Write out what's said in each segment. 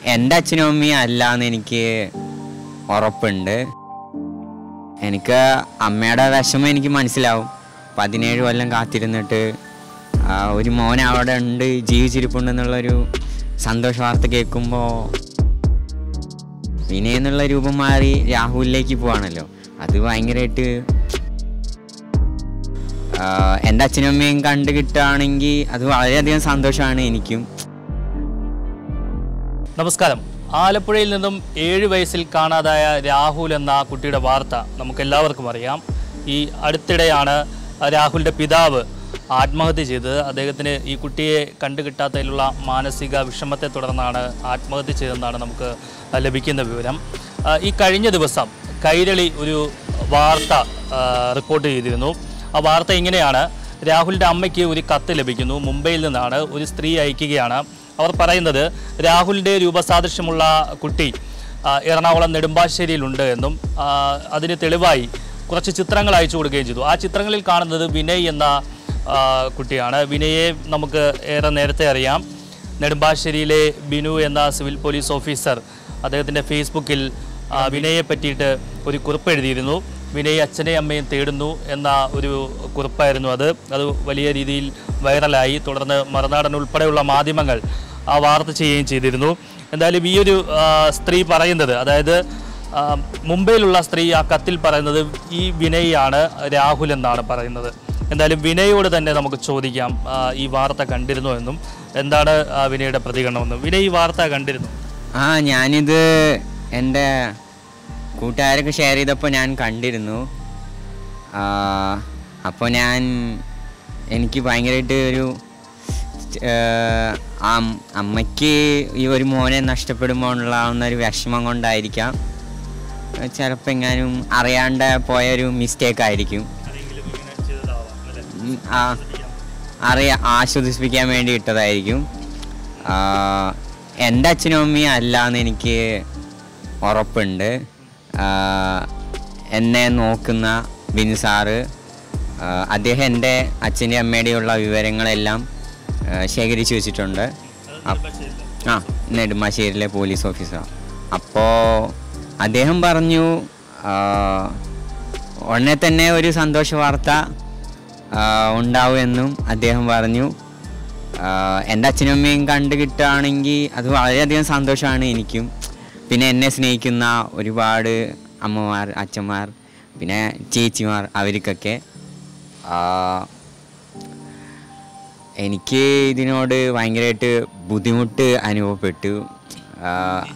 എൻ്റെ അച്ഛനും അമ്മയും അല്ല എന്ന് എനിക്ക് ഉറപ്പുണ്ട് എനിക്ക് അമ്മയുടെ വിഷമം എനിക്ക് മനസ്സിലാവും പതിനേഴ് കൊല്ലം കാത്തിരുന്നിട്ട് ആ, ഒരു മോൻ അവിടെ ഉണ്ട് ജീവിച്ചിരിപ്പുണ്ടെന്നുള്ളൊരു സന്തോഷ വാർത്ത കേൾക്കുമ്പോൾ വിനയ് എന്നുള്ള രൂപം മാറി രാഹുലിലേക്ക് പോവാണല്ലോ അത് ഭയങ്കരമായിട്ട് എൻ്റെ അച്ഛനും അമ്മയും കണ്ടു കിട്ടുകയാണെങ്കിൽ അത് വളരെയധികം സന്തോഷമാണ് എനിക്കും നമസ്കാരം ആലപ്പുഴയിൽ നിന്നും ഏഴ് വയസ്സിൽ കാണാതായ രാഹുൽ എന്ന കുട്ടിയുടെ വാർത്ത നമുക്കെല്ലാവർക്കും അറിയാം ഈ അടുത്തിടെയാണ് രാഹുലിൻ്റെ പിതാവ് ആത്മഹത്യ ചെയ്തത് അദ്ദേഹത്തിന് ഈ കുട്ടിയെ കണ്ടുകിട്ടാത്തതിലുള്ള മാനസിക വിഷമത്തെ തുടർന്നാണ് ആത്മഹത്യ ചെയ്തതെന്നാണ് നമുക്ക് ലഭിക്കുന്ന വിവരം ആ, ഈ കഴിഞ്ഞ ദിവസം കൈരളി ഒരു വാർത്ത ആ, റിപ്പോർട്ട് ചെയ്തിരുന്നു ആ വാർത്ത ഇങ്ങനെയാണ് രാഹുലിൻ്റെ അമ്മയ്ക്ക് ഒരു കത്ത് ലഭിക്കുന്നു മുംബൈയിൽ നിന്നാണ് ഒരു സ്ത്രീ അയക്കുകയാണ് അവർ പറയുന്നത് രാഹുലിൻ്റെ രൂപസാദൃശ്യമുള്ള കുട്ടി ആ, എറണാകുളം നെടുമ്പാശ്ശേരിയിലുണ്ട് എന്നും ആ, അതിന് തെളിവായി കുറച്ച് ചിത്രങ്ങൾ അയച്ചു കൊടുക്കുകയും ചെയ്തു ആ ചിത്രങ്ങളിൽ കാണുന്നത് വിനയ് എന്ന ആ, കുട്ടിയാണ് വിനയെ നമുക്ക് ഏറെ നേരത്തെ അറിയാം നെടുമ്പാശ്ശേരിയിലെ ബിനു എന്ന സിവിൽ പോലീസ് ഓഫീസർ അദ്ദേഹത്തിൻ്റെ ഫേസ്ബുക്കിൽ ആ, വിനയെ പറ്റിയിട്ട് ഒരു കുറിപ്പ് എഴുതിയിരുന്നു വിനയ് അച്ഛനെയും അമ്മയും തേടുന്നു എന്ന ഒരു കുറിപ്പായിരുന്നു അത് അത് വലിയ രീതിയിൽ വൈറലായി തുടർന്ന് മറുനാടൻ ഉൾപ്പെടെയുള്ള മാധ്യമങ്ങൾ ആ വാർത്ത ചെയ്യുകയും ചെയ്തിരുന്നു എന്തായാലും ഈ ഒരു ആ, സ്ത്രീ പറയുന്നത് അതായത് ആ, മുംബൈയിലുള്ള സ്ത്രീ ആ കത്തിൽ പറയുന്നത് ഈ വിനയാണ് രാഹുൽ എന്നാണ് പറയുന്നത് എന്തായാലും വിനയോട് തന്നെ നമുക്ക് ചോദിക്കാം ആ, ഈ വാർത്ത കണ്ടിരുന്നു എന്നും എന്താണ് ആ, വിനയുടെ പ്രതികരണമെന്നും വിനയ് ഈ വാർത്ത കണ്ടിരുന്നു ആ ഞാനിത് എൻ്റെ കൂട്ടുകാരൊക്കെ ഷെയർ ചെയ്തപ്പോൾ ഞാൻ കണ്ടിരുന്നു അപ്പോൾ ഞാൻ എനിക്ക് ഭയങ്കരമായിട്ട് ഒരു ആ, അം- അമ്മയ്ക്ക് ഈ ഒരു മോനെ നഷ്ടപ്പെടുമ്പോൾ ഉണ്ടാവുന്ന ഒരു വിഷമം കൊണ്ടായിരിക്കാം ചിലപ്പോൾ എങ്ങാനും അറിയാണ്ട് പോയ ഒരു മിസ്റ്റേക്ക് ആയിരിക്കും ഉം, ആ അറിയാ ആശ്വസിപ്പിക്കാൻ വേണ്ടി ഇട്ടതായിരിക്കും ആ, എൻ്റെ അച്ഛനും അമ്മയും അല്ല എന്ന് എനിക്ക് ഉറപ്പുണ്ട് ആ, എന്നെ നോക്കുന്ന ബിനു സാറ് ആ, അദ്ദേഹം എൻ്റെ അച്ഛൻ്റെ അമ്മയുടെയുള്ള വിവരങ്ങളെല്ലാം ആ, ശേഖരിച്ചു വെച്ചിട്ടുണ്ട് അപ്പ് ആ നെടുമ്പാശ്ശേരിയിലെ പോലീസ് ഓഫീസർ അപ്പോൾ അദ്ദേഹം പറഞ്ഞു ആ, ഉടനെ തന്നെ ഒരു സന്തോഷ വാർത്ത ആ, ഉണ്ടാവുമെന്നും അദ്ദേഹം പറഞ്ഞു ആ, എൻ്റെ അച്ഛനും അമ്മയും കണ്ടു കിട്ടുകയാണെങ്കിൽ അത് വളരെയധികം സന്തോഷമാണ് എനിക്കും പിന്നെ എന്നെ സ്നേഹിക്കുന്ന ഒരുപാട് അമ്മമാർ അച്ഛന്മാർ പിന്നെ ചേച്ചിമാർ അവർക്കൊക്കെ ആ, എനിക്ക് ഇതിനോട് ഭയങ്കരമായിട്ട് ബുദ്ധിമുട്ട് അനുഭവപ്പെട്ടു ആ,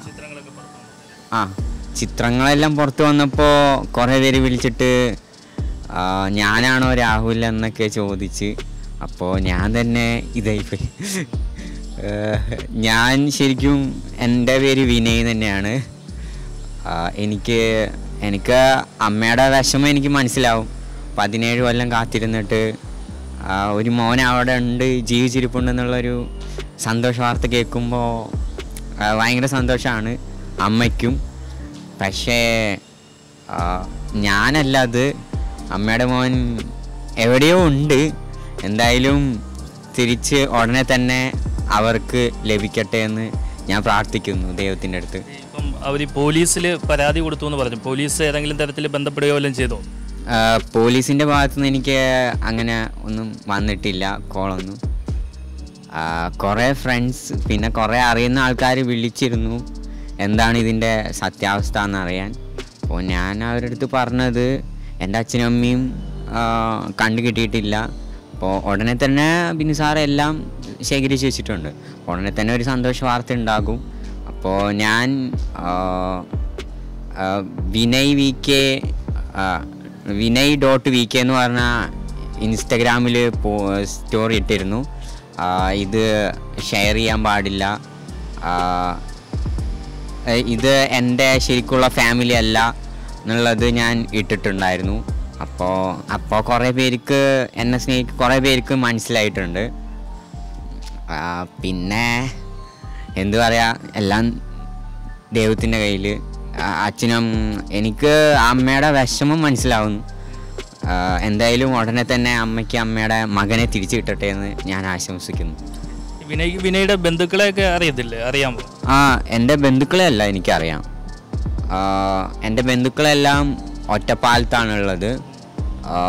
ആ ചിത്രങ്ങളെല്ലാം പുറത്ത് വന്നപ്പോൾ കുറേ പേര് വിളിച്ചിട്ട് ആ, ഞാനാണോ രാഹുൽ എന്നൊക്കെ ചോദിച്ച് അപ്പോൾ ഞാൻ തന്നെ ഇതായിപ്പോയി ഏഹ്, ഞാൻ ശരിക്കും എൻ്റെ പേര് വിനയ് തന്നെയാണ് ആ, എനിക്ക് എനിക്ക് അമ്മയുടെ വിഷമം എനിക്ക് മനസ്സിലാവും പതിനേഴ് കൊല്ലം കാത്തിരുന്നിട്ട് ആ, ഒരു മോൻ അവിടെ ഉണ്ട് ജീവിച്ചിരിപ്പുണ്ടെന്നുള്ളൊരു സന്തോഷ വാർത്ത കേൾക്കുമ്പോൾ ഭയങ്കര സന്തോഷമാണ് അമ്മയ്ക്കും പക്ഷേ ആ, ഞാനല്ല അത് അമ്മയുടെ മോൻ എവിടെയോ ഉണ്ട് എന്തായാലും തിരിച്ച് ഉടനെ തന്നെ അവർക്ക് ലഭിക്കട്ടെ എന്ന് ഞാൻ പ്രാർത്ഥിക്കുന്നു ദൈവത്തിൻ്റെ അടുത്ത് ഇപ്പം അവർ പോലീസിൽ പരാതി കൊടുത്തു എന്ന് പറഞ്ഞു പോലീസ് ഏതെങ്കിലും തരത്തിൽ ബന്ധപ്പെടുകയോ വല്ലതും ചെയ്തോ ആ, പോലീസിൻ്റെ ഭാഗത്തുനിന്ന് എനിക്ക് അങ്ങനെ ഒന്നും വന്നിട്ടില്ല കോളൊന്നും ആ, കുറേ ഫ്രണ്ട്സ് പിന്നെ കുറേ അറിയുന്ന ആൾക്കാർ വിളിച്ചിരുന്നു എന്താണ് ഇതിൻ്റെ സത്യാവസ്ഥ എന്നറിയാൻ അപ്പോൾ ഞാൻ അവരുടെ അടുത്ത് പറഞ്ഞത് എൻ്റെ അച്ഛനും അമ്മയും ആ, കണ്ടു കിട്ടിയിട്ടില്ല അപ്പോൾ ഉടനെ തന്നെ ബിനു സാറ് എല്ലാം ശേഖരിച്ച് വെച്ചിട്ടുണ്ട് ഉടനെ തന്നെ ഒരു സന്തോഷ വാർത്ത ഉണ്ടാകും അപ്പോൾ ഞാൻ ആ, ആ, വിനയ് വി കെ ആ, വിനയ് ഡോട്ട് വി കെ എന്ന് പറഞ്ഞ ഇൻസ്റ്റഗ്രാമിൽ സ്റ്റോറി ഇട്ടിരുന്നു ആ, ഇത് ഷെയർ ചെയ്യാൻ പാടില്ല ആ, ഏ, ഇത് എൻ്റെ ശരിക്കുള്ള ഫാമിലി അല്ല എന്നുള്ളത് ഞാൻ ഇട്ടിട്ടുണ്ടായിരുന്നു അപ്പോൾ അപ്പോൾ കുറേ പേർക്ക് എന്നെ സ്നേഹിക്ക് കുറേ പേർക്ക് മനസ്സിലായിട്ടുണ്ട് ആ, പിന്നെ എന്തു പറയാ എല്ലാം ദൈവത്തിൻ്റെ കയ്യിൽ അച്ഛനും എനിക്ക് അമ്മയുടെ വിഷമം മനസ്സിലാവുന്നു ആ, എന്തായാലും ഉടനെ തന്നെ അമ്മയ്ക്ക് അമ്മയുടെ മകനെ തിരിച്ചു കിട്ടട്ടെ എന്ന് ഞാൻ ആശംസിക്കുന്നു വിനയ് വിനയുടെ ബന്ധുക്കളെയൊക്കെ അറിയത്തില്ലേ അറിയാമോ ആ എൻ്റെ ബന്ധുക്കളെയല്ല എനിക്കറിയാം ആ, എൻ്റെ ബന്ധുക്കളെല്ലാം ഒറ്റപ്പാലത്താണുള്ളത് ആ,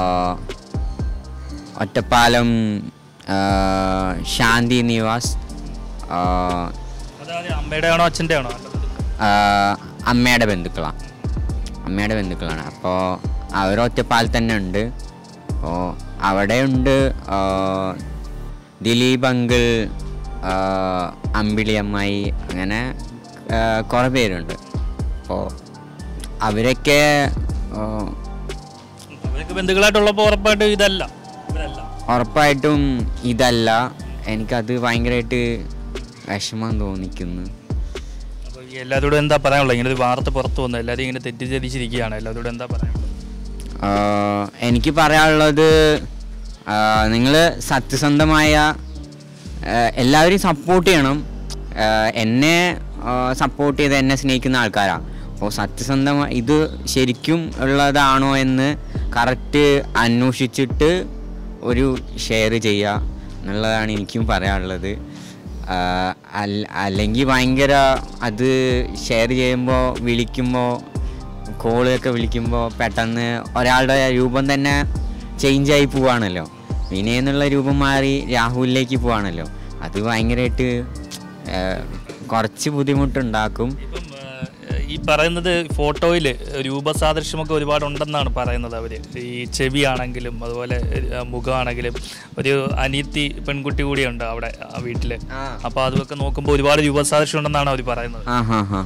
ഒറ്റപ്പാലം ആ, ശാന്തി നിവാസ് ആ, അതായത് അമ്മയുടെ ആണോ അച്ഛൻ്റെ ആണോ ആ, അമ്മയുടെ ബന്ധുക്കളാണ് അമ്മയുടെ ബന്ധുക്കളാണ് അപ്പോൾ അവർ ഒറ്റപ്പാലത്ത് തന്നെ ഉണ്ട് അപ്പോൾ അവിടെ ഉണ്ട് ആ, ദിലീപ് അങ്കിൾ ആ, അമ്പിളി അമ്മായി അങ്ങനെ ആ, കുറേ പേരുണ്ട് അപ്പോൾ അവരൊക്കെ ആ, അവരൊക്കെ ബന്ധുക്കളായിട്ടുള്ളപ്പോൾ ഉറപ്പായിട്ടും ഇതല്ല ഇവരല്ല ഉറപ്പായിട്ടും ഇതല്ല എനിക്കത് ഭയങ്കരമായിട്ട് വിഷമം തോന്നിക്കുന്നു അപ്പോൾ ഈ എല്ലാവരോടും എന്താ പറയാനുള്ളത് ഇങ്ങനെ ഒരു വാർത്ത പുറത്തു വന്നു എല്ലാവരും ഇങ്ങനെ തെറ്റിദ്ധരിച്ചിരിക്കുകയാണ് എല്ലാവരോടും എന്താ പറയാനുള്ളത് ആഹ് എനിക്ക് പറയാനുള്ളത് നിങ്ങൾ സത്യസന്ധമായ ആഹ് എല്ലാവരെയും സപ്പോർട്ട് ചെയ്യണം ആഹ് എന്നെ സപ്പോർട്ട് ചെയ്ത് എന്നെ സ്നേഹിക്കുന്ന ആൾക്കാരാണ് അപ്പോൾ സത്യസന്ധമായി ഇത് ശരിക്കും ഉള്ളതാണോ എന്ന് കറക്റ്റ് അന്വേഷിച്ചിട്ട് ഒരു ഷെയർ ചെയ്യുക എന്നുള്ളതാണ് എനിക്കും പറയാനുള്ളത് ആഹ് അല്ല- അല്ലെങ്കിൽ ഭയങ്കര അത് ഷെയർ ചെയ്യുമ്പോൾ വിളിക്കുമ്പോൾ കോളൊക്കെ വിളിക്കുമ്പോൾ പെട്ടെന്ന് ഒരാളുടെ രൂപം തന്നെ ചേഞ്ച് ആയി പോവാണല്ലോ വിനയ് എന്നുള്ള രൂപം മാറി രാഹുലിലേക്ക് പോവാണല്ലോ അത് ഭയങ്കരമായിട്ട് കുറച്ച് ബുദ്ധിമുട്ടുണ്ടാക്കും ഇപ്പം ആ, ഈ പറയുന്നത് ഫോട്ടോയിൽ രൂപസാദൃശ്യമൊക്കെ ഒരുപാട് ഉണ്ടെന്നാണ് പറയുന്നത് അവർ ഈ ചെവിയാണെങ്കിലും അതുപോലെ ആ, മുഖമാണെങ്കിലും ഒരു അനിയത്തി പെൺകുട്ടി കൂടിയുണ്ട് അവിടെ ആ വീട്ടിൽ ആ. അപ്പോൾ അതൊക്കെ നോക്കുമ്പോൾ ഒരുപാട് രൂപസാദൃശ്യം ഉണ്ടെന്നാണ് അവർ പറയുന്നത് ആ ഹാ ഹാ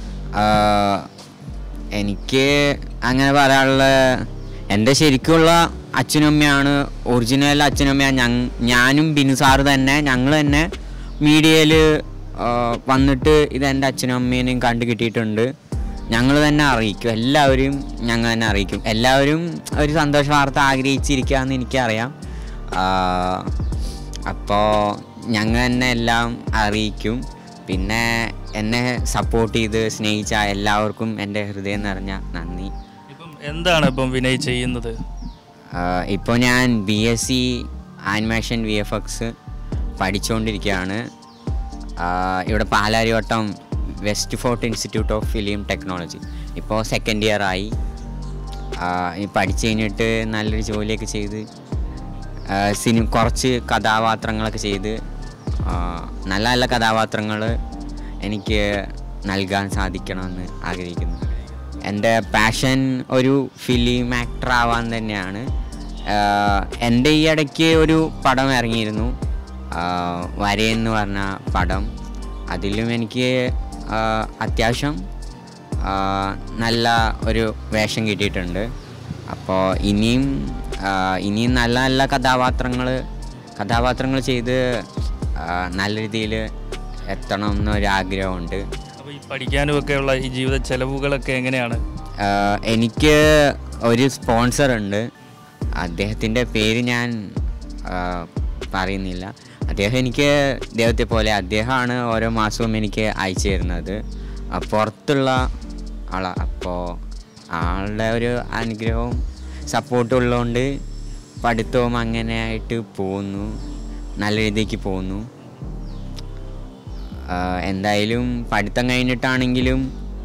എനിക്ക് അങ്ങനെ പറയാനുള്ള എൻ്റെ ശരിക്കുള്ള അച്ഛനും അമ്മയാണ് ഒറിജിനൽ അച്ഛനും അമ്മയാണ് ഞങ് ഞാനും ബിനു സാറ് തന്നെ ഞങ്ങൾ തന്നെ മീഡിയയിൽ വന്നിട്ട് ഇത് എൻ്റെ അച്ഛനും അമ്മേനെയും കണ്ടു കിട്ടിയിട്ടുണ്ട് ഞങ്ങൾ തന്നെ അറിയിക്കും എല്ലാവരും ഞങ്ങൾ തന്നെ അറിയിക്കും എല്ലാവരും ഒരു സന്തോഷ വാർത്ത ആഗ്രഹിച്ചിരിക്കുകയെന്ന് എനിക്കറിയാം അപ്പോൾ ഞങ്ങൾ തന്നെ എല്ലാം അറിയിക്കും പിന്നെ എന്നെ സപ്പോർട്ട് ചെയ്ത് സ്നേഹിച്ച എല്ലാവർക്കും എൻ്റെ ഹൃദയം നിറഞ്ഞ നന്ദി ഇപ്പം എന്താണ് ഇപ്പം വിനയ് ചെയ്യുന്നത് ഇപ്പോൾ ഞാൻ B S C animation V F X പഠിച്ചുകൊണ്ടിരിക്കുകയാണ് ആഹ് ഇവിടെ Palarivattom west fort institute of film technology ഇപ്പോൾ സെക്കൻഡ് ഇയർ ആയി ആഹ് ഈ പഠിച്ചു കഴിഞ്ഞിട്ട് നല്ലൊരു ജോലിയൊക്കെ ചെയ്ത് സിനി കുറച്ച് കഥാപാത്രങ്ങളൊക്കെ ചെയ്ത് ആഹ് നല്ല നല്ല കഥാപാത്രങ്ങൾ എനിക്ക് നൽകാൻ സാധിക്കണമെന്ന് ആഗ്രഹിക്കുന്നു എൻ്റെ പാഷൻ ഒരു ഫിലിം ആക്ടർ ആവാൻ തന്നെയാണ് ആഹ് എൻ്റെ ഈ ഇടയ്ക്ക് ഒരു പടം ഇറങ്ങിയിരുന്നു ആഹ് വരയെന്ന് പറഞ്ഞ പടം അതിലും എനിക്ക് ആഹ് അത്യാവശ്യം ആഹ് നല്ല ഒരു വേഷം കിട്ടിയിട്ടുണ്ട് അപ്പോൾ ഇനിയും ആഹ് ഇനിയും നല്ല നല്ല കഥാപാത്രങ്ങൾ കഥാപാത്രങ്ങൾ ചെയ്ത് ആഹ് നല്ല രീതിയിൽ എത്തണം എന്നൊരു ആഗ്രഹമുണ്ട് അപ്പോൾ ഈ പഠിക്കാനും ഒക്കെയുള്ള ഈ ജീവിത ചെലവുകളൊക്കെ എങ്ങനെയാണ് ആഹ് എനിക്ക് ഒരു സ്പോൺസർ ഉണ്ട് അദ്ദേഹത്തിൻ്റെ പേര് ഞാൻ ആഹ് പറയുന്നില്ല അദ്ദേഹം എനിക്ക് ദൈവത്തെ പോലെ അദ്ദേഹമാണ് ഓരോ മാസവും എനിക്ക് അയച്ചു തരുന്നത് ആ പുറത്തുള്ള ആളാണ് അപ്പോൾ ആളുടെ ഒരു അനുഗ്രഹവും സപ്പോർട്ടും ഉള്ളതുകൊണ്ട് പഠിത്തവും അങ്ങനെ ആയിട്ട് പോകുന്നു നല്ല രീതിക്ക് പോകുന്നു ആഹ് എന്തായാലും പഠിത്തം കഴിഞ്ഞിട്ടാണെങ്കിലും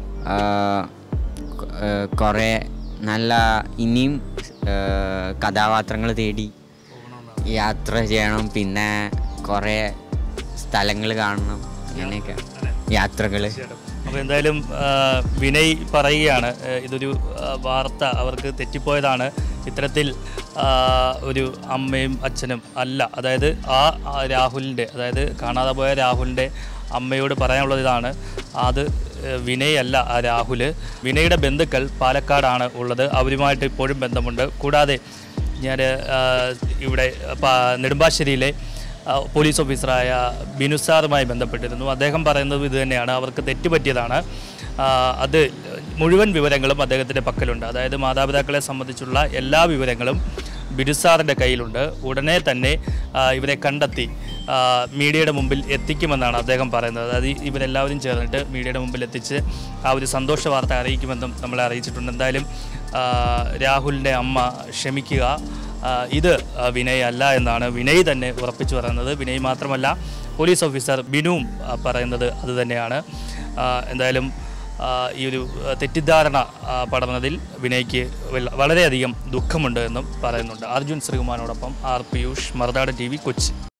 കുറേ നല്ല ഇനിയും കഥാപാത്രങ്ങൾ തേടി യാത്ര ചെയ്യണം പിന്നെ കുറേ സ്ഥലങ്ങൾ കാണണം അങ്ങനെയൊക്കെ യാത്രകൾ അപ്പോൾ എന്തായാലും ആ, വിനയ് പറയുകയാണ് ആ, ഇതൊരു ആ, വാർത്ത അവർക്ക് തെറ്റിപ്പോയതാണ് ഇത്തരത്തിൽ ആ, ഒരു അമ്മയും അച്ഛനും അല്ല അതായത് ആ ആ രാഹുലിൻ്റെ അതായത് കാണാതെ പോയ രാഹുലിൻ്റെ അമ്മയോട് പറയാനുള്ളത് ഇതാണ് അത് ഏ, വിനയ് അല്ല ആ രാഹുൽ വിനയുടെ ബന്ധുക്കൾ പാലക്കാടാണ് ഉള്ളത് അവരുമായിട്ട് ഇപ്പോഴും ബന്ധമുണ്ട് കൂടാതെ ഞാൻ ഇവിടെ പ- നെടുമ്പാശ്ശേരിയിലെ ആ, പോലീസ് ഓഫീസറായ ബിനു സാറുമായി ബന്ധപ്പെട്ടിരുന്നു അദ്ദേഹം പറയുന്നത് ഇത് തന്നെയാണ് അവർക്ക് തെറ്റുപറ്റിയതാണ് ആ, അത് മുഴുവൻ വിവരങ്ങളും അദ്ദേഹത്തിൻ്റെ പക്കലുണ്ട് അതായത് മാതാപിതാക്കളെ സംബന്ധിച്ചുള്ള എല്ലാ വിവരങ്ങളും ബിനു സാറിൻ്റെ കയ്യിലുണ്ട് ഉടനെ തന്നെ ആ, ഇവരെ കണ്ടെത്തി ആ, മീഡിയയുടെ മുമ്പിൽ എത്തിക്കുമെന്നാണ് അദ്ദേഹം പറയുന്നത് അതായത് ഇവരെല്ലാവരും ചേർന്നിട്ട് മീഡിയയുടെ മുമ്പിൽ എത്തിച്ച് ആ ഒരു സന്തോഷ വാർത്ത അറിയിക്കുമെന്നും നമ്മളെ അറിയിച്ചിട്ടുണ്ട് എന്തായാലും ആ, രാഹുലിൻ്റെ അമ്മ ക്ഷമിക്കുക ആ, ഇത് ആ, വിനയ് അല്ല എന്നാണ് വിനയ് തന്നെ ഉറപ്പിച്ചു പറയുന്നത് വിനയ് മാത്രമല്ല പോലീസ് ഓഫീസർ ബിനുവും ആ, പറയുന്നത് അതുതന്നെയാണ് ആ, എന്തായാലും ആ, ഈ ഒരു ആ, തെറ്റിദ്ധാരണ ആ, പടർന്നതിൽ വിനയ്ക്ക് വല്ല- വളരെയധികം ദുഃഖമുണ്ട് എന്നും പറയുന്നുണ്ട് അർജുൻ ശ്രീകുമാറിനോടൊപ്പം R Piyush Marunadu T V Kochi